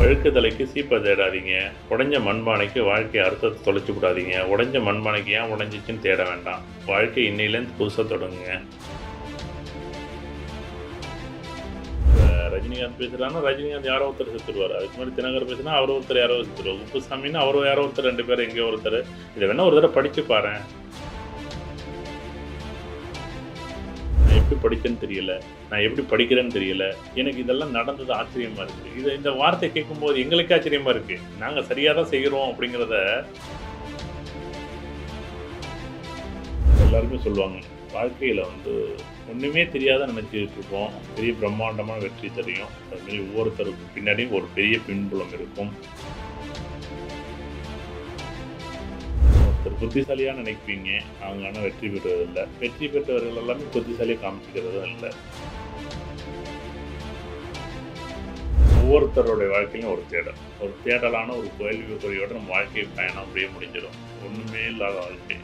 அழுக்கு தலைக்கு சீப்பை தேடாதீங்க உடைஞ்ச மண்பானைக்கு வாழ்க்கை அர்த்தத்தை தொலைச்சு விடாதீங்க உடைஞ்ச மண்பானைக்கு ஏன் உடைஞ்சிச்சுன்னு தேட வேண்டாம் வாழ்க்கை இன்னையிலேருந்து புதுசாக தொடங்குங்க இப்ப ரஜினிகாந்த் பேசுகிறாங்கன்னா ரஜினிகாந்த் யாரோ ஒருத்தர் செத்துருவார் அதுக்கு முன்னாடி தினகர் பேசுனா அவர் ஒருத்தர் யாரோ செத்துருவார் உப்புசாமின்னு அவர் யாரோ ஒருத்தர் ரெண்டு பேர் எங்கேயோ ஒருத்தர் இதை வேணா ஒரு தடவை படிச்சு பாரு நான் எப்படி படிச்சேன்னு தெரியல நான் எப்படி படிக்கிறேன்னு தெரியல எனக்கு இதெல்லாம் நடந்தது ஆச்சரியமா இருக்கு இது இந்த வார்த்தை கேட்கும்போது எங்களுக்கு ஆச்சரியமா இருக்கு நாங்க சரியா தான் செய்கிறோம் அப்படிங்கிறத எல்லாருமே சொல்லுவாங்க வாழ்க்கையில வந்து ஒண்ணுமே தெரியாத நினைச்சிட்டு இருப்போம் பெரிய பிரம்மாண்டமான வெற்றி தெரியும் அது மாதிரி ஒவ்வொருத்தருக்கும் பின்னாடியும் ஒரு பெரிய பின்புலம் இருக்கும் ஒருத்தர் புத்திசாலியா நினைப்பீங்க அவங்க ஆனால் வெற்றி பெறுவது இல்லை வெற்றி பெற்றவர்கள் எல்லாமே புத்திசாலியாக காமிச்சிக்கிறதும் இல்லை ஒவ்வொருத்தருடைய வாழ்க்கையிலும் ஒரு தேடல் ஒரு தேடலான ஒரு கேள்விக்குறியோட நம்ம வாழ்க்கை பயணம் அப்படியே முடிஞ்சிடும் ஒண்ணுமே இல்லாத வாழ்க்கை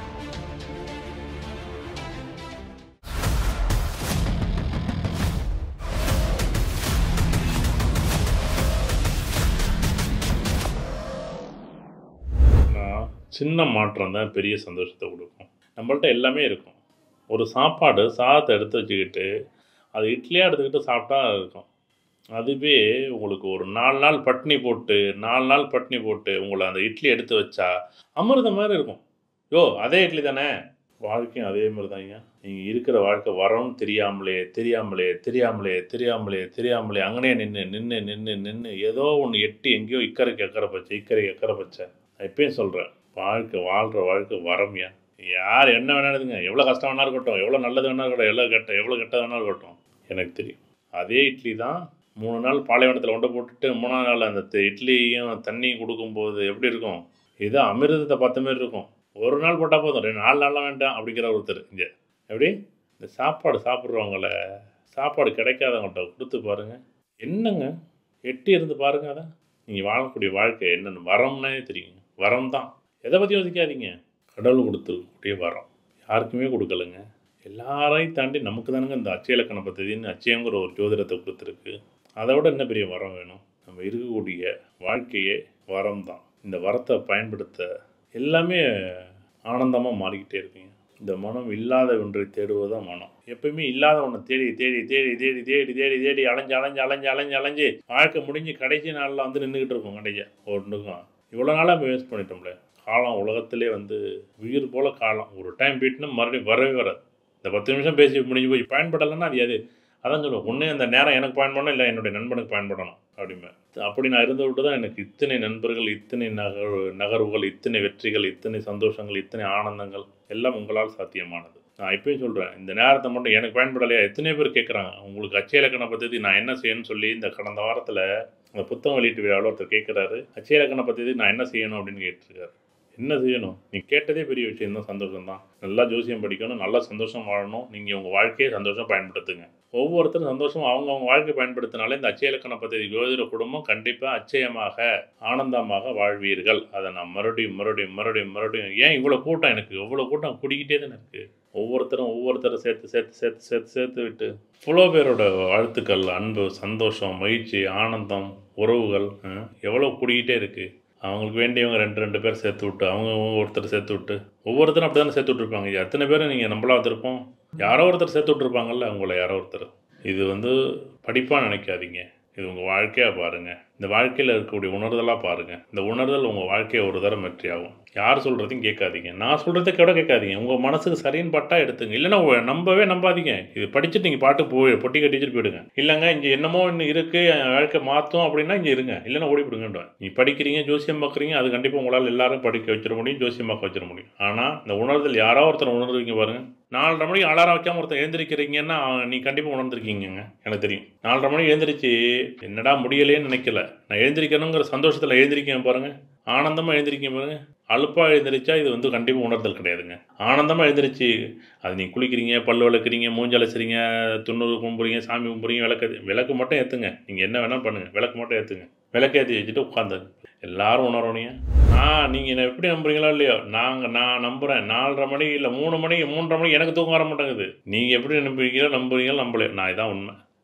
நான் சின்ன மாற்றம் தான் பெரிய சந்தோஷத்தை கொடுக்கும் நம்மள்ட்ட எல்லாமே இருக்கும் ஒரு சாப்பாடு சாதத்தை எடுத்து வச்சுக்கிட்டு அது இட்லியாக எடுத்துக்கிட்டு சாப்பிட்டா இருக்கும் அதுவே உங்களுக்கு ஒரு நாலு நாள் பட்னி போட்டு நாலு நாள் பட்னி போட்டு உங்களை அந்த இட்லி எடுத்து வச்சா அமிர்தம் மாதிரி இருக்கும் யோ அதே இட்லி தானே வாழ்க்கையும் அதே மாதிரி தாங்க நீங்கள் இருக்கிற வாழ்க்கை வரவும் தெரியாமலே தெரியாமலே தெரியாமலே தெரியாமலே தெரியாமலே அங்கனே நின்று நின்று நின்று நின்று ஏதோ ஒன்று எட்டி எங்கேயோ இக்கரைக்கு எக்கரை பச்சை இக்கரைக்கு எக்கரை பச்சை நான் இப்பயும் சொல்கிறேன் வாழ்க்கை வாழ்கிற வாழ்க்கை வரம்யா யார் என்ன வேணாலுதுங்க எவ்வளோ கஷ்டம் வேணா இருக்கட்டும் எவ்வளோ நல்லது வேணா இருக்கட்டும் எவ்வளோ கெட்ட எவ்வளோ கெட்டது வேணா இருக்கட்டும் எனக்கு தெரியும் அதே இட்லி தான் மூணு நாள் பாலைவனத்தில் கொண்டு போட்டுட்டு மூணாவது நாள் அந்த த- இட்லியும் தண்ணியும் கொடுக்கும்போது எப்படி இருக்கும் இது அமிர்தத்தை பார்த்த மாதிரி இருக்கும் ஒரு நாள் போட்டால் போதும் ரெண்டு நாலு நாளாக வேண்டாம் அப்படிங்கிற ஒருத்தர் இங்கே எப்படி இந்த சாப்பாடு சாப்பிட்றவங்கள சாப்பாடு கிடைக்காதவங்கள்ட்ட கொடுத்து பாருங்க என்னங்க எட்டி இருந்து பாருங்க அதை நீங்கள் வாழக்கூடிய வாழ்க்கை என்னென்னு வரம்னே தெரியுங்க வரம் தான் எதை பற்றி யோசிக்காதீங்க கடவுள் கொடுத்துருக்கக்கூடிய வரம் யாருக்குமே கொடுக்கலங்க எல்லாரையும் தாண்டி நமக்கு தானுங்க இந்த அச்சய இலக்கண பദ്ധதின்னு அச்சயங்கிற ஒரு ஜோதிடத்தை கொடுத்துருக்கு அதை விட என்ன பெரிய வரம் வேணும் நம்ம இருக்கக்கூடிய வாழ்க்கையே வரம் தான் இந்த வரத்தை பயன்படுத்த எல்லாமே ஆனந்தமாக மாறிக்கிட்டே இருக்குங்க இந்த மனம் இல்லாத ஒன்றை தேடுவது தான் மனம் எப்பயுமே இல்லாத ஒன்றை தேடி தேடி தேடி தேடி தேடி தேடி தேடி அலைஞ்சு அலைஞ்சு அலைஞ்சு அலைஞ்சு அலைஞ்சு வாழ்க்கை முடிஞ்சு கடைசி நாளில் வந்து நின்றுக்கிட்டு இருக்கும் கடைசியா ஒன்றுக்கும் இவ்வளோ நாளாக வேஸ்ட் பண்ணிட்டோம்ல காலம் உலகத்திலே வந்து உயிர் போல காலம் ஒரு டைம் போயிட்டுனா மறுபடியும் வரவே வராது இந்த பத்து நிமிஷம் பேசி முடிஞ்சு போய் பயன்படலைன்னா அது எது அதான் சொல்லுவேன் ஒன்று அந்த நேரம் எனக்கு பயன்படணும் இல்லை என்னுடைய நண்பனுக்கு பயன்படணும் அப்படிமே அப்படி நான் இருந்த விட்டு தான் எனக்கு இத்தனை நண்பர்கள் இத்தனை நகர் நகர்வுகள் இத்தனை வெற்றிகள் இத்தனை சந்தோஷங்கள் இத்தனை ஆனந்தங்கள் எல்லாம் உங்களால் சாத்தியமானது நான் இப்பயும் சொல்கிறேன் இந்த நேரத்தை மட்டும் எனக்கு பயன்படலையா எத்தனை பேர் கேட்குறாங்க உங்களுக்கு அச்சய இலக்கண பദ്ധதி நான் என்ன செய்யணும்னு சொல்லி இந்த கடந்த வாரத்தில் அந்த புத்தகம் வெளியீட்டு விழாவில் ஒருத்தர் கேட்குறாரு அச்சய இலக்கண பദ്ധதி நான் என்ன செய்யணும் அப்படின்னு கேட்டிருக்காரு என்ன செய்யணும் நீ கேட்டதே பெரிய விஷயம் தான் சந்தோஷம் தான் நல்லா ஜோசியம் படிக்கணும் நல்லா சந்தோஷம் வாழணும் நீங்கள் உங்கள் வாழ்க்கையை சந்தோஷம் பயன்படுத்துங்க ஒவ்வொருத்தரும் சந்தோஷம் அவங்கவுங்க வாழ்க்கை பயன்படுத்தினாலே இந்த அச்சய இலக்கண பദ്ധதி ஜோதிட குடும்பம் கண்டிப்பாக அச்சயமாக ஆனந்தமாக வாழ்வீர்கள் அதை நான் மறுபடியும் மறுபடியும் மறுபடியும் மறுபடியும் ஏன் இவ்வளோ கூட்டம் எனக்கு இவ்வளோ கூட்டம் குடிக்கிட்டே தானே இருக்குது ஒவ்வொருத்தரும் ஒவ்வொருத்தரும் சேர்த்து சேர்த்து சேர்த்து சேர்த்து சேர்த்து விட்டு இவ்வளோ பேரோட வாழ்த்துக்கள் அன்பு சந்தோஷம் மகிழ்ச்சி ஆனந்தம் உறவுகள் அஹ், எவ்வளோ கூடிக்கிட்டே இருக்குது அவங்களுக்கு வேண்டியவங்க ரெண்டு ரெண்டு பேர் சேர்த்து விட்டு அவங்க ஒருத்தர் சேர்த்து விட்டு ஒவ்வொருத்தரும் அப்படி தானே சேர்த்து விட்ருப்பாங்க எத்தனை பேர் நீங்கள் நம்மளா வந்திருப்போம் யாரோ ஒருத்தர் சேர்த்து விட்ருப்பாங்கல்ல உங்களை யாரோ ஒருத்தர் இது வந்து படிப்பாக நினைக்காதீங்க இது உங்கள் வாழ்க்கையாக பாருங்கள் இந்த வாழ்க்கையில் இருக்கக்கூடிய உணர்தலாக பாருங்கள் இந்த உணர்தல் உங்கள் வாழ்க்கையை ஒரு தரம் வெற்றியாகும் யார் சொல்கிறதையும் கேட்காதீங்க நான் சொல்கிறத கூட கேட்காதீங்க உங்கள் மனசுக்கு சரின்னு பட்டா எடுத்துங்க இல்லைன்னா உ- நம்பவே நம்பாதீங்க இது படிச்சுட்டு நீங்கள் பாட்டு போய் பொட்டி கட்டி வச்சுட்டு போயிடுங்க இல்லைங்க இங்கே என்னமோ இன்னும் இருக்குது என் வாழ்க்கை மாற்றும் அப்படின்னா இங்கே இருங்க இல்லைன்னா ஓடி போடுங்கன்றேன் நீ படிக்கிறீங்க ஜோசியம் பார்க்குறீங்க அது கண்டிப்பாக உங்களால் எல்லாரும் படிக்க வச்சிட முடியும் ஜோசியம் பார்க்க வச்சிட முடியும் ஆனால் இந்த உணர்தல் யாரோ ஒருத்தர் உணர்றீங்க பாருங்க நாலரை மணிக்கு அலாரம் வைக்காம ஒருத்தர் எழுந்திருக்கிறீங்கன்னா அவன் நீ கண்டிப்பாக உணர்ந்திருக்கீங்கங்க எனக்கு தெரியும் நாலரை மணிக்கு எழுந்திரிச்சு என்னடா முடியலையேன்னு நினைக்கல நான் எழுந்திரிக்கணுங்கிற சந்தோஷத்தில் எழுந்திருக்கேன் பாருங்க ஆனந்தமாக எழுந்திருக்கேன் பாருங்க அலுப்பாக எழுந்திரிச்சா இது வந்து கண்டிப்பாக உணர்தல் கிடையாதுங்க ஆனந்தமாக எழுந்திரிச்சு அது நீ குளிக்கிறீங்க பல் விளக்குறீங்க மூஞ்சி அலசுறீங்க துண்ணூறு கும்புறீங்க சாமி கும்புறீங்க விளக்கு விளக்கு மட்டும் ஏற்றுங்க நீங்கள் என்ன வேணால் பண்ணுங்கள் விளக்கு மட்டும் ஏற்றுங்க விளக்கு ஏற்றி வச்சுட்டு உட்காந்து எல்லாரும் உணரணுங்க ஆ நீங்கள் என்ன எப்படி நம்புறீங்களோ இல்லையோ நாங்கள் நான் நம்புகிறேன் நாலரை மணி இல்லை மூணு மணி மூன்றரை மணி எனக்கு தூக்கம் வர மாட்டேங்குது நீங்கள் எப்படி நம்புறீங்களோ நம்புறீங்களோ நம்பல நான் இதான் உண்மை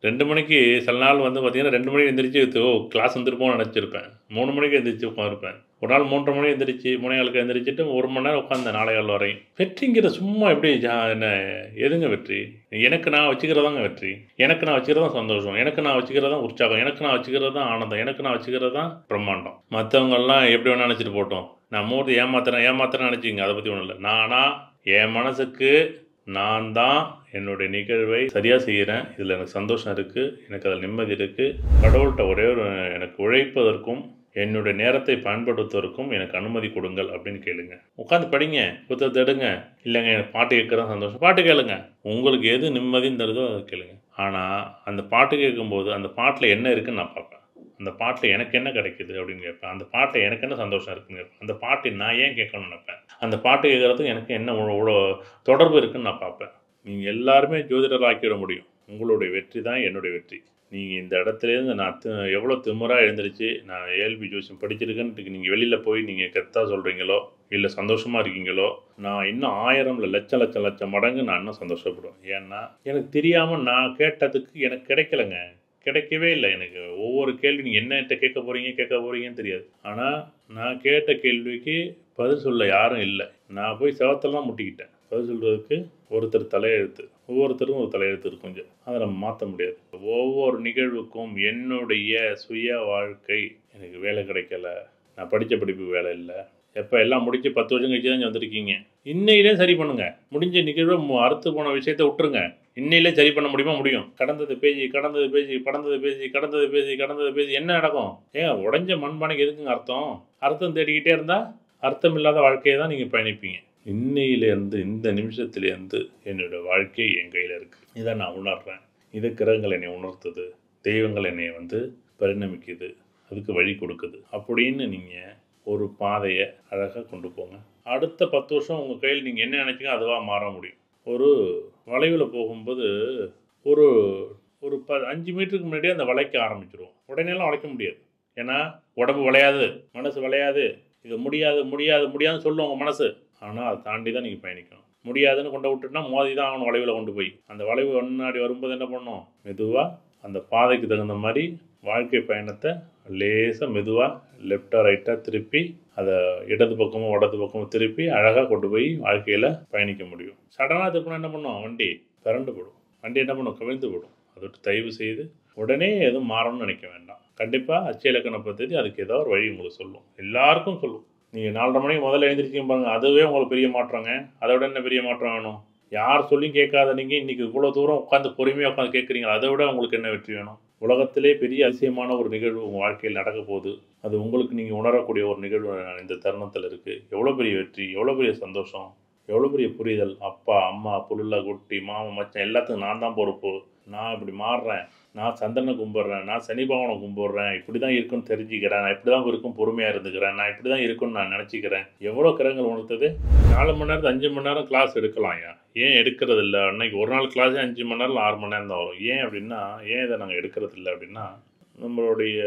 ரெண்டு மணிக்கு சில நாள் வந்து பார்த்தீங்கன்னா ரெண்டு மணிக்கு எந்திரிச்சு ஓ கிளாஸ் வந்துருப்போம்னு நினச்சிருப்பேன் மூணு மணிக்கு எந்திரிச்சு உட்காந்துருப்பேன் ஒரு நாள் மூன்றரை மணி எந்திரிச்சு மூணே காலுக்கு எந்திரிச்சிட்டு ஒரு மணி நேரம் உட்காந்தேன் நாளை கால் வரையும் வெற்றிங்கிற சும்மா எப்படி ஜா என்ன எதுங்க வெற்றி எனக்கு நான் வச்சுக்கிறதாங்க வெற்றி எனக்கு நான் வச்சுக்கிறது தான் சந்தோஷம் எனக்கு நான் வச்சுக்கிறது தான் உற்சாகம் எனக்கு நான் வச்சுக்கிறது தான் ஆனந்தம் எனக்கு நான் வச்சுக்கிறது தான் பிரம்மாண்டம் மற்றவங்கெல்லாம் எப்படி வேணா நினச்சிட்டு போட்டோம் நான் மூர்த்தி ஏமாத்துறேன் ஏமாத்துறேன் நினச்சிங்க அதை பற்றி ஒன்றும் இல்லை நானா என் மனசுக்கு நான் தான் என்னுடைய நிகழ்வை சரியாக செய்கிறேன் இதில் எனக்கு சந்தோஷம் இருக்குது எனக்கு அதில் நிம்மதி இருக்குது கடவுள்கிட்ட ஒரே ஒரு எனக்கு உழைப்பதற்கும் என்னுடைய நேரத்தை பயன்படுத்துவதற்கும் எனக்கு அனுமதி கொடுங்கள் அப்படின்னு கேளுங்க உட்காந்து படிங்க புத்தகத்தை எடுங்க இல்லைங்க எனக்கு பாட்டு கேட்குறதான் சந்தோஷம் பாட்டு கேளுங்க உங்களுக்கு எது நிம்மதின்னு தருதோ அதை கேளுங்க ஆனால் அந்த பாட்டு கேட்கும்போது அந்த பாட்டில் என்ன இருக்குன்னு நான் பார்ப்பேன் அந்த பாட்டில் எனக்கு என்ன கிடைக்குது அப்படின்னு கேட்பேன் அந்த பாட்டில் எனக்கு என்ன சந்தோஷம் இருக்குன்னு கேட்பேன் அந்த பாட்டை நான் ஏன் கேட்கணும்னு நினைப்பேன் அந்த பாட்டு கேட்குறதுக்கு எனக்கு என்ன இவ்வளோ தொடர்பு இருக்குன்னு நான் பார்ப்பேன் நீங்கள் எல்லாருமே ஜோதிடர் ஆக்கிவிட முடியும் உங்களுடைய வெற்றி தான் என்னுடைய வெற்றி நீங்கள் இந்த இடத்துலேருந்து நான் தி எவ்வளோ திமுறாக எழுந்திரிச்சு நான் ஏல்பி ஜோசியம் படிச்சிருக்கேன்னு நீங்கள் வெளியில் போய் நீங்கள் கெத்தா சொல்கிறீங்களோ இல்லை சந்தோஷமாக இருக்கீங்களோ நான் இன்னும் ஆயிரம் இல்லை லட்சம் லட்சம் லட்சம் மடங்கு நான் இன்னும் சந்தோஷப்படுவேன் ஏன்னா எனக்கு தெரியாமல் நான் கேட்டதுக்கு எனக்கு கிடைக்கலங்க கிடைக்கவே இல்லை எனக்கு ஒவ்வொரு கேள்வி நீங்கள் என்னகிட்ட கேட்க போகிறீங்க கேட்க போகிறீங்கன்னு தெரியாது ஆனால் நான் கேட்ட கேள்விக்கு பதில் சொல்ல யாரும் இல்லை நான் போய் செவத்தெல்லாம் முட்டிக்கிட்டேன் பதில் சொல்கிறதுக்கு ஒருத்தர் தலையெழுத்து ஒவ்வொருத்தருக்கும் ஒரு தலையெழுத்து இருக்கும் கொஞ்சம் அதை நம்ம மாற்ற முடியாது ஒவ்வொரு நிகழ்வுக்கும் என்னுடைய சுய வாழ்க்கை எனக்கு வேலை கிடைக்கல நான் படித்த படிப்பு வேலை இல்லை எப்போ எல்லாம் முடிச்சு பத்து வருஷம் கழிச்சு தான் இங்க வந்திருக்கீங்க இன்னையிலே சரி பண்ணுங்க முடிஞ்ச நிகழ்வு மு- அறுத்து போன விஷயத்த விட்டுருங்க இன்னையிலே சரி பண்ண முடியுமா முடியும் கடந்தது பேசி கடந்தது பேசி கடந்தது பேசி கடந்தது பேசி கடந்தது பேசி என்ன நடக்கும் ஏன் உடஞ்ச மண்பானைக்கு எதுக்குங்க அர்த்தம் அர்த்தம் தேடிக்கிட்டே இருந்தால் அர்த்தம் இல்லாத வாழ்க்கையை தான் நீங்கள் பயணிப்பீங்க இன்னையிலேருந்து இந்த நிமிஷத்துலேருந்து என்னோட வாழ்க்கை என் கையில் இருக்குது இதை நான் உணர்றேன் இது கிரகங்கள் என்னை உணர்த்துது தெய்வங்கள் என்னை வந்து பரிணமிக்குது அதுக்கு வழி கொடுக்குது அப்படின்னு நீங்கள் ஒரு பாதையை அழகாக கொண்டு போங்க அடுத்த பத்து வருஷம் உங்கள் கையில் நீங்கள் என்ன நினைச்சீங்க அதுவாக மாற முடியும் ஒரு வளைவில் போகும்போது ஒரு ஒரு ப அஞ்சு மீட்டருக்கு முன்னாடியே அந்த வளைக்க ஆரம்பிச்சிருவோம் உடனேலாம் வளைக்க முடியாது ஏன்னா உடம்பு வளையாது மனசு வளையாது இது முடியாது முடியாது முடியாதுன்னு சொல்லும் உங்கள் மனசு ஆனால் அதை தாண்டி தான் நீங்கள் பயணிக்கணும் முடியாதுன்னு கொண்டு விட்டுட்டுனா மோதி தான் ஆகணும் வளைவில் கொண்டு போய் அந்த வளைவு முன்னாடி வரும்போது என்ன பண்ணணும் மெதுவாக அந்த பாதைக்கு தகுந்த மாதிரி வாழ்க்கை பயணத்தை லேசாக மெதுவாக லெஃப்டாக ரைட்டாக திருப்பி அதை இடது பக்கமும் வடது பக்கமும் திருப்பி அழகாக கொண்டு போய் வாழ்க்கையில் பயணிக்க முடியும் சடனாக திருப்பினா என்ன பண்ணும் வண்டி பிறண்டு போடும் வண்டி என்ன பண்ணும் கவிழ்ந்து போடும் அதை விட்டு தயவு செய்து உடனே எதுவும் மாறணும்னு நினைக்க வேண்டாம் கண்டிப்பாக அச்சய இலக்கண பദ്ധதி அதுக்கு ஏதோ ஒரு வழி உங்களுக்கு சொல்லும் எல்லாருக்கும் சொல்லும் நீங்கள் நாலரை மணிக்கு முதல்ல எழுந்திரிச்சிங்க பாருங்க அதுவே உங்களுக்கு பெரிய மாற்றங்க அதை விட என்ன பெரிய மாற்றம் வேணும் யார் சொல்லியும் கேட்காத நீங்கள் இன்றைக்கி இவ்வளோ தூரம் உட்காந்து பொறுமையாக உட்காந்து கேட்குறீங்க அதை விட உங்களுக்கு என்ன வெற்றி வேணும் உலகத்திலே பெரிய அதிசயமான ஒரு நிகழ்வு உங்கள் வாழ்க்கையில் நடக்க போகுது அது உங்களுக்கு நீங்கள் உணரக்கூடிய ஒரு நிகழ்வு இந்த தருணத்தில் இருக்குது எவ்வளோ பெரிய வெற்றி எவ்வளோ பெரிய சந்தோஷம் எவ்வளோ பெரிய புரிதல் அப்பா அம்மா புள்ள குட்டி மாமன் மச்சான் எல்லாத்துக்கும் நான் தான் பொறுப்பு நான் இப்படி மாறுறேன் நான் சந்திரனை கும்பிட்றேன் நான் சனி பகவானை கும்பிட்றேன் இப்படி தான் இருக்குன்னு தெரிஞ்சுக்கிறேன் நான் இப்படி தான் இருக்கும் பொறுமையாக இருந்துக்கிறேன் நான் இப்படி தான் இருக்குன்னு நான் நினச்சிக்கிறேன் எவ்வளோ கிரகங்கள் உணர்த்தது நாலு மணி நேரத்து அஞ்சு மணி நேரம் கிளாஸ் எடுக்கலாம் ஏன் ஏன் எடுக்கிறது இல்லை அன்னைக்கு ஒரு நாள் கிளாஸே அஞ்சு மணி நேரம் ஆறு மணி நேரம் தான் வரும் ஏன் அப்படின்னா ஏன் இதை நாங்கள் எடுக்கிறது இல்லை அப்படின்னா நம்மளுடைய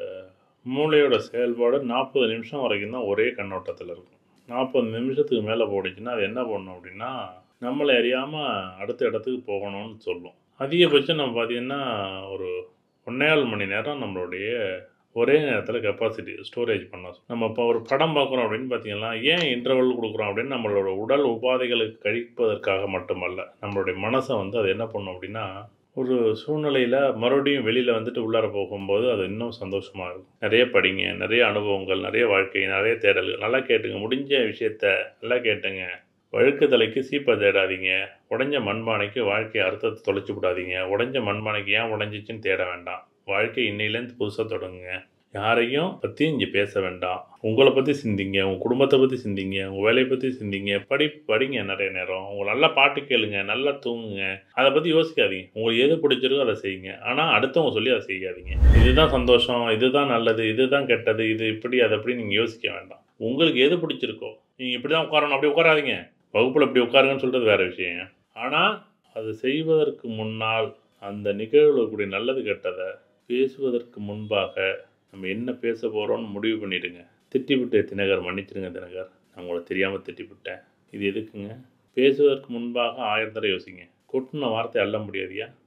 மூளையோட செயல்பாடு நாற்பது நிமிஷம் வரைக்கும் தான் ஒரே கண்ணோட்டத்தில் இருக்கும் நாற்பது நிமிஷத்துக்கு மேலே போடுச்சுன்னா அது என்ன பண்ணும் அப்படின்னா நம்மளை அறியாமல் அடுத்த இடத்துக்கு போகணும்னு சொல்லும் அதிகபட்சம் நம்ம பார்த்திங்கன்னா ஒரு ஒன்னேகால் மணி நேரம் நம்மளுடைய ஒரே நேரத்தில் கெப்பாசிட்டி ஸ்டோரேஜ் பண்ண நம்ம இப்போ ஒரு படம் பார்க்குறோம் அப்படின்னு பார்த்தீங்கன்னா ஏன் இன்டர்வல் கொடுக்குறோம் அப்படின்னு நம்மளோட உடல் உபாதைகளுக்கு கழிப்பதற்காக மட்டுமல்ல நம்மளுடைய மனசை வந்து அது என்ன பண்ணும் அப்படின்னா ஒரு சூழ்நிலையில் மறுபடியும் வெளியில் வந்துட்டு உள்ளார போகும்போது அது இன்னும் சந்தோஷமாக இருக்கும் நிறைய படிங்க நிறைய அனுபவங்கள் நிறைய வாழ்க்கை நிறைய தேடல்கள் நல்லா கேட்டுங்க முடிஞ்ச விஷயத்த நல்லா கேட்டுங்க வழுக்கு தலைக்கு சீப்பை தேடாதீங்க உடஞ்ச மண்பானைக்கு வாழ்க்கை அர்த்தத்தை தொலைச்சி விடாதீங்க உடஞ்ச மண்பானைக்கு ஏன் உடஞ்சிச்சின்னு தேட வேண்டாம் வாழ்க்கை இன்னையிலேருந்து புதுசாக தொடங்குங்க யாரையும் பற்றியும் இங்கே பேச வேண்டாம் உங்களை பற்றி சிந்திங்க உங்கள் குடும்பத்தை பற்றி சிந்திங்க உங்கள் வேலையை பற்றி சிந்திங்க படி படிங்க நிறைய நேரம் உங்களை நல்லா பாட்டு கேளுங்க நல்லா தூங்குங்க அதை பற்றி யோசிக்காதீங்க உங்களுக்கு எது பிடிச்சிருக்கோ அதை செய்யுங்க ஆனால் அடுத்தவங்க சொல்லி அதை செய்யாதீங்க இதுதான் சந்தோஷம் இதுதான் நல்லது இதுதான் கெட்டது இது இப்படி அதை அப்படி நீங்கள் யோசிக்க வேண்டாம் உங்களுக்கு எது பிடிச்சிருக்கோ நீங்கள் இப்படி தான் உட்காரணும் அப்படி உட்காராதீங்க வகுப்பில் இப்படி உட்காருங்கன்னு சொல்கிறது வேறு விஷயம் ஆனால் அது செய்வதற்கு முன்னால் அந்த நிகழ்வில் கூடிய நல்லது கெட்டதை பேசுவதற்கு முன்பாக நம்ம என்ன பேச போகிறோம்னு முடிவு பண்ணிடுங்க திட்டிவிட்டு தினகர் மன்னிச்சிடுங்க தினகர் நான் உங்களை தெரியாமல் திட்டிவிட்டேன் இது எதுக்குங்க பேசுவதற்கு முன்பாக ஆயிரம் தடவை யோசிங்க கொட்டின வார்த்தை அள்ள முடியாதியா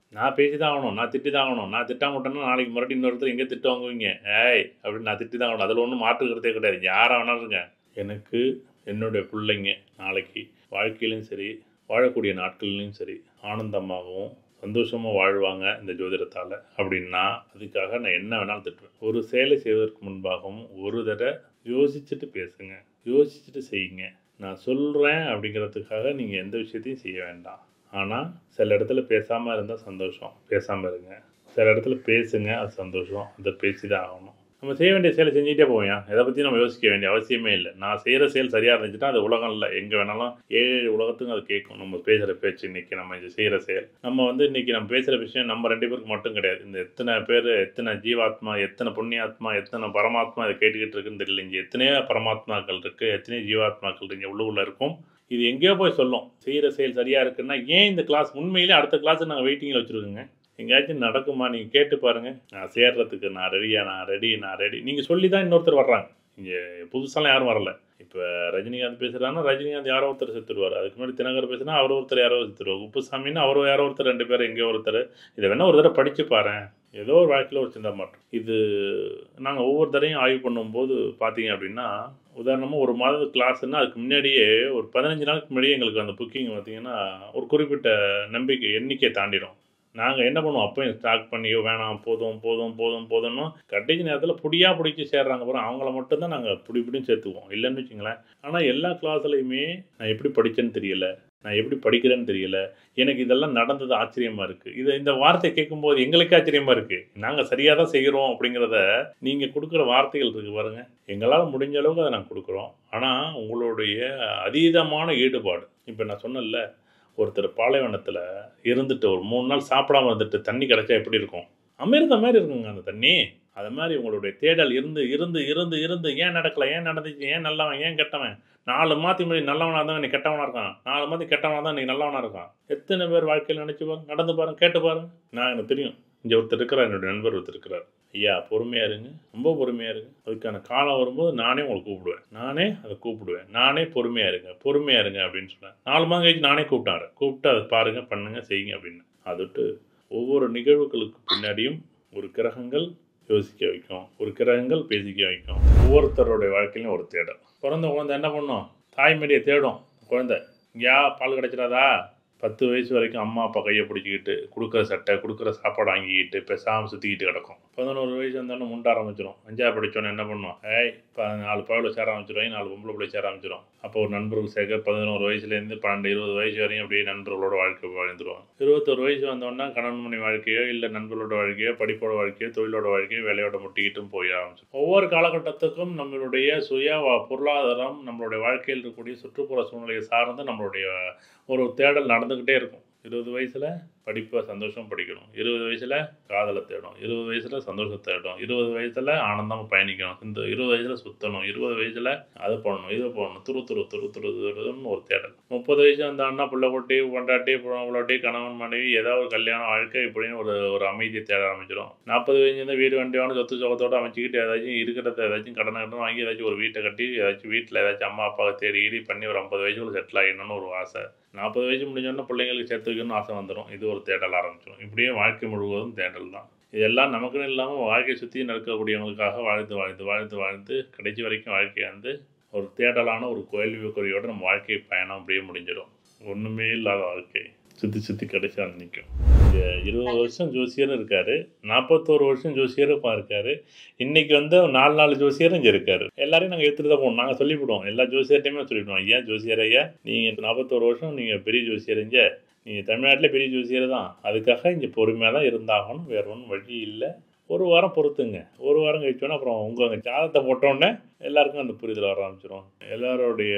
நான் பேசி தான் ஆகணும் நான் திட்டி தான் ஆகணும் நான் திட்டாம விட்டேன்னா நாளைக்கு மறுபடியும் இன்னொருத்தர் எங்கே திட்டு வாங்குவீங்க ஏய் அப்படின்னு நான் திட்டி தான் ஆகணும் அதில் ஒன்றும் மாற்றுக்கிறதே கிடையாது யாராக வேணாலும் இருங்க எனக்கு என்னுடைய பிள்ளைங்க நாளைக்கு வாழ்க்கையிலும் சரி வாழக்கூடிய நாட்கள்லையும் சரி ஆனந்தமாகவும் சந்தோஷமாக வாழ்வாங்க இந்த ஜோதிடத்தால் அப்படின்னா அதுக்காக நான் என்ன வேணாலும் திட்டுவேன் ஒரு செயலை செய்வதற்கு முன்பாகவும் ஒரு தடவை யோசிச்சுட்டு பேசுங்க யோசிச்சுட்டு செய்யுங்க நான் சொல்கிறேன் அப்படிங்கிறதுக்காக நீங்கள் எந்த விஷயத்தையும் செய்ய வேண்டாம் ஆனால் சில இடத்துல பேசாமல் இருந்தால் சந்தோஷம் பேசாமல் இருங்க சில இடத்துல பேசுங்க அது சந்தோஷம் அதை பேசி தான் ஆகணும் நம்ம செய்ய வேண்டிய செயலை செஞ்சுட்டே போவேன் எதை பற்றி நம்ம யோசிக்க வேண்டிய அவசியமே இல்லை நான் செய்கிற செயல் சரியாக இருந்துச்சுன்னா அது உலகம் இல்லை எங்கே வேணாலும் ஏழு ஏழு உலகத்துக்கும் அது கேட்கும் நம்ம பேசுகிற பேச்சு இன்றைக்கி நம்ம இது செய்கிற செயல் நம்ம வந்து இன்றைக்கி நம்ம பேசுகிற விஷயம் நம்ம ரெண்டு பேருக்கு மட்டும் கிடையாது இந்த எத்தனை பேர் எத்தனை ஜீவாத்மா எத்தனை புண்ணியாத்மா எத்தனை பரமாத்மா இதை கேட்டுக்கிட்டு இருக்குன்னு தெரியல இங்கே எத்தனையோ பரமாத்மாக்கள் இருக்குது எத்தனையோ ஜீவாத்மாக்கள் இங்கே உள்ளுக்குள்ள இருக்கும் இது எங்கேயோ போய் சொல்லும் செய்கிற செயல் சரியாக இருக்குன்னா ஏன் இந்த கிளாஸ் உண்மையிலே அடுத்த கிளாஸ் நாங்கள் வெயிட்டிங்கில் வச்சுருக்கோங்க எங்கேயாச்சும் நடக்குமா நீங்கள் கேட்டு பாருங்கள் நான் சேர்றதுக்கு நான் ரெடியா நான் ரெடி நான் ரெடி நீங்கள் சொல்லி தான் இன்னொருத்தர் வர்றாங்க இங்கே புதுசாலாம் யாரும் வரல இப்போ ரஜினிகாந்த் பேசுகிறாங்கன்னா ரஜினிகாந்த் யாரோ ஒருத்தர் செத்துருவார் அதுக்கு முன்னாடி தினகர் பேசுனா அவர் ஒருத்தர் யாரோ செத்துருவார் குப்புசாமின்னு அவரோ யாரோ ஒருத்தர் ரெண்டு பேர் எங்கேயோ ஒருத்தர் இதை வேணால் ஒரு தடவை படித்து பாரு ஏதோ ஒரு வாழ்க்கையில் ஒரு சின்ன மாற்றம் இது நாங்கள் ஒவ்வொரு தடையும் ஆய்வு பண்ணும்போது பார்த்தீங்க அப்படின்னா உதாரணமாக ஒரு மாதத்து கிளாஸ்னால் அதுக்கு முன்னாடியே ஒரு பதினஞ்சு நாளுக்கு முன்னாடியே எங்களுக்கு அந்த புக்கிங் பார்த்தீங்கன்னா ஒரு குறிப்பிட்ட நம்பிக்கை எண்ணிக்கையை தாண்டிடும் நாங்கள் என்ன பண்ணுவோம் அப்போயும் ஸ்டாக் பண்ணி வேணாம் போதும் போதும் போதும் போதும்னு கடைசி நேரத்தில் புடியாக பிடிச்சி சேர்றாங்க அப்புறம் அவங்கள மட்டும்தான் நாங்கள் புடி பிடின்னு சேர்த்துக்குவோம் இல்லைன்னு வச்சுங்களேன் ஆனால் எல்லா கிளாஸ்லையுமே நான் எப்படி படித்தேன்னு தெரியல நான் எப்படி படிக்கிறேன்னு தெரியல எனக்கு இதெல்லாம் நடந்தது ஆச்சரியமாக இருக்குது இதை இந்த வார்த்தை கேட்கும்போது எங்களுக்கே ஆச்சரியமாக இருக்குது நாங்கள் சரியாக தான் செய்கிறோம் அப்படிங்கிறத நீங்கள் கொடுக்குற வார்த்தைகள் இருக்குது பாருங்கள் எங்களால் முடிஞ்ச அளவுக்கு அதை நாங்கள் கொடுக்குறோம் ஆனால் உங்களுடைய அதீதமான ஈடுபாடு இப்போ நான் சொன்னேன்ல ஒருத்தர் பாலைவனத்தில் இருந்துட்டு ஒரு மூணு நாள் சாப்பிடாம இருந்துட்டு தண்ணி கிடச்சா எப்படி இருக்கும் அமிர்த மாதிரி இருக்குங்க அந்த தண்ணி அது மாதிரி உங்களுடைய தேடல் இருந்து இருந்து இருந்து இருந்து ஏன் நடக்கல ஏன் நடந்துச்சு ஏன் நல்லவன் ஏன் கெட்டவன் நாலு மாற்றி முடி நல்லவனாக தான் நீ கெட்டவனாக இருக்கான் நாலு மாற்றி கெட்டவனாக தான் நீ நல்லவனாக இருக்கான் எத்தனை பேர் வாழ்க்கையில் நினச்சி பாருங்க நடந்து பாருங்க கேட்டு பாருங்க நான் எனக்கு தெரியும் இங்கே ஒருத்தர் இருக்கிறார் என்னுடைய நண்பர் ஒருத்தர் இருக்கிறார் ஐயா பொறுமையாக இருங்க ரொம்ப பொறுமையாக இருங்க அதுக்கான காலம் வரும்போது நானே உங்களை கூப்பிடுவேன் நானே அதை கூப்பிடுவேன் நானே பொறுமையாக இருங்க பொறுமையாக இருங்க அப்படின்னு சொன்னேன் நாலு மாதம் கழிச்சு நானே கூப்பிட்டாரு கூப்பிட்டு அதை பாருங்க பண்ணுங்க செய்யுங்க அப்படின்னு அதை விட்டு ஒவ்வொரு நிகழ்வுகளுக்கு பின்னாடியும் ஒரு கிரகங்கள் யோசிக்க வைக்கும் ஒரு கிரகங்கள் பேசிக்க வைக்கும் ஒவ்வொருத்தருடைய வாழ்க்கையிலும் ஒரு தேடல் பிறந்த குழந்தை என்ன பண்ணும் தாய்மடியை தேடும் குழந்தை யா பால் கிடைச்சிடாதா பத்து வயசு வரைக்கும் அம்மா அப்பா கையை பிடிச்சிக்கிட்டு கொடுக்குற சட்டை கொடுக்குற சாப்பாடு வாங்கிக்கிட்டு பேசாமல் சுற்றிக்கிட்டு கிடக்கும் பதினோரு வயசு வந்தோடனே முண்ட ஆரம்பிச்சிடும் அஞ்சா படித்தோன்னே என்ன பண்ணும் ஏய் இப்போ நாலு பழவில் சேர ஆரம்பிச்சிடும் நாலு பொம்பளை பிள்ளை சேர ஆரம்பிச்சிடும் அப்போ ஒரு நண்பர்கள் சேர்க்க பதினோரு வயசுலேருந்து பன்னெண்டு இருபது வயசு வரையும் அப்படியே நண்பர்களோட வாழ்க்கை வாழ்ந்துருவாங்க இருபத்தொரு வயசு வந்தோடனே கணவன் மணி வாழ்க்கையோ இல்லை நண்பர்களோட வாழ்க்கையோ படிப்போட வாழ்க்கையோ தொழிலோட வாழ்க்கையோ வேலையோட முட்டிக்கிட்டும் போய் ஆரம்பிச்சிடும் ஒவ்வொரு காலகட்டத்துக்கும் நம்மளுடைய சுய வ- பொருளாதாரம் நம்மளுடைய வாழ்க்கையில் இருக்கக்கூடிய சுற்றுப்புற சூழ்நிலையை சார்ந்து நம்மளுடைய ஒரு தேடல் நடந்துக்கிட்டே இருக்கும் இருபது வயசில் படிப்பை சந்தோஷம் படிக்கணும் இருபது வயசில் காதலை தேடும் இருபது வயசில் சந்தோஷத்தை தேடும் இருபது வயசில் ஆனந்தமாக பயணிக்கணும் இந்த இருபது வயசில் சுற்றணும் இருபது வயசில் அதை பண்ணணும் இதை பண்ணணும் துரு துரு துரு துரு துருன்னு ஒரு தேடல் முப்பது வயசு அந்த அண்ணா பிள்ளை குட்டி பொண்டாட்டி பொண்டாட்டி கணவன் மனைவி ஏதாவது ஒரு கல்யாண வாழ்க்கை இப்படின்னு ஒரு ஒரு அமைதியை தேட ஆரம்பிச்சிடும் நாற்பது வயசு இருந்தால் வீடு வண்டியான சொத்து சுகத்தோடு அமைச்சிக்கிட்டு ஏதாச்சும் இருக்கிறத ஏதாச்சும் கடனை கடன் வாங்கி ஏதாச்சும் ஒரு வீட்டை கட்டி ஏதாச்சும் வீட்டில் ஏதாச்சும் அம்மா அப்பாவை தேடி ஈடி பண்ணி ஒரு ஐம்பது வயசுக்குள்ள செட்டில் ஆகிடணும்னு ஒரு ஆசை நாற்பது வயசு முடிஞ்சோடனே பிள்ளைங்களுக்கு சேர்த்து வைக்கணும்னு ஆசை வந்துடும் இது ஒரு தேடல் ஆரம்பிச்சிடும் இப்படியே வாழ்க்கை முழுவதும் தேடல் தான் இதெல்லாம் நமக்குன்னு இல்லாமல் வாழ்க்கையை சுற்றி நடக்கக்கூடியவங்களுக்காக வாழ்ந்து வாழ்ந்து வாழ்ந்து வாழ்ந்து கடைசி வரைக்கும் வாழ்க்கையை வந்து ஒரு தேடலான ஒரு கேள்விக்குறியோட நம்ம வாழ்க்கை பயணம் அப்படியே முடிஞ்சிடும் ஒன்றுமே இல்லாத வாழ்க்கை சுற்றி சுற்றி கடைசியாக வந்து நிற்கும் இங்க இருபது வருஷம் ஜோசியரும் இருக்காரு நாற்பத்தோரு வருஷம் ஜோசியரும் இருக்காரு இன்னைக்கு வந்து நாலு நாலு ஜோசியரும் இங்கே இருக்காரு எல்லாரையும் நாங்கள் எடுத்துகிட்டு தான் போகணும் நாங்கள் சொல்லிவிடுவோம் எல்லா ஜோசியர்ட்டையுமே சொல்லிவிடுவோம் ஐயா ஜோசியர் ஐயா நீங்கள் நாற்பத்தோரு வருஷம் நீங்கள் பெரிய ஜோசியர் இங்கே நீங்கள் தமிழ்நாட்டில் பெரிய ஜோசியர் தான் அதுக்காக இங்கே பொறுமையாக தான் இருந்தாகணும் வேறு ஒன்றும் வழி இல்லை ஒரு வாரம் பொறுத்துங்க ஒரு வாரம் கழிச்சோன்னா அப்புறம் உங்கள் ஜாதகத்தை போட்டோன்னே எல்லாருக்கும் அந்த புரிதல் வர ஆரம்பிச்சிடும் எல்லாருடைய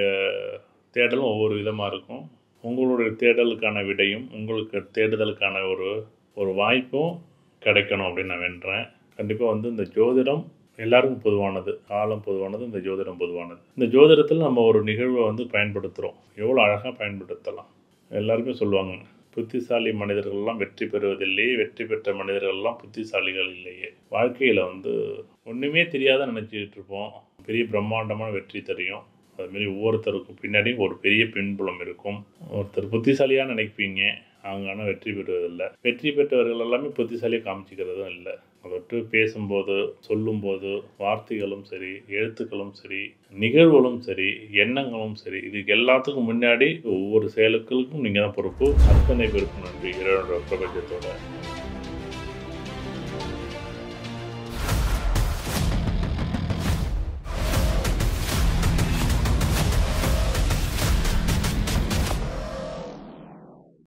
தேடலும் ஒவ்வொரு விதமாக இருக்கும் உங்களுடைய தேடலுக்கான விடையும் உங்களுக்கு தேடுதலுக்கான ஒரு ஒரு வாய்ப்பும் கிடைக்கணும் அப்படின்னு நான் வேண்டுறேன் கண்டிப்பாக வந்து இந்த ஜோதிடம் எல்லாருக்கும் பொதுவானது காலம் பொதுவானது இந்த ஜோதிடம் பொதுவானது இந்த ஜோதிடத்தில் நம்ம ஒரு நிகழ்வை வந்து பயன்படுத்துகிறோம் எவ்வளோ அழகாக பயன்படுத்தலாம் எல்லாருமே சொல்லுவாங்க புத்திசாலி மனிதர்கள்லாம் வெற்றி பெறுவதில்லை வெற்றி பெற்ற மனிதர்கள்லாம் புத்திசாலிகள் இல்லையே வாழ்க்கையில் வந்து ஒன்றுமே தெரியாத நினச்சிக்கிட்டு இருப்போம் பெரிய பிரம்மாண்டமான வெற்றி தெரியும் அதுமாரி ஒவ்வொருத்தருக்கும் பின்னாடி ஒரு பெரிய பின்புலம் இருக்கும் ஒருத்தர் புத்திசாலியாக நினைப்பீங்க அவங்க ஆனால் வெற்றி பெறுவதில்லை வெற்றி பெற்றவர்கள் எல்லாமே புத்திசாலியாக காமிச்சிக்கிறதும் இல்லை அதொட்டு பேசும்போது சொல்லும்போது வார்த்தைகளும் சரி எழுத்துக்களும் சரி நிகழ்வுகளும் சரி எண்ணங்களும் சரி இதுக்கு எல்லாத்துக்கும் முன்னாடி ஒவ்வொரு செயலுக்களுக்கும் நீங்கள் தான் பொறுப்பு அத்தனை பேருக்கும் நன்றி இறைவனோட பிரபஞ்சத்தோட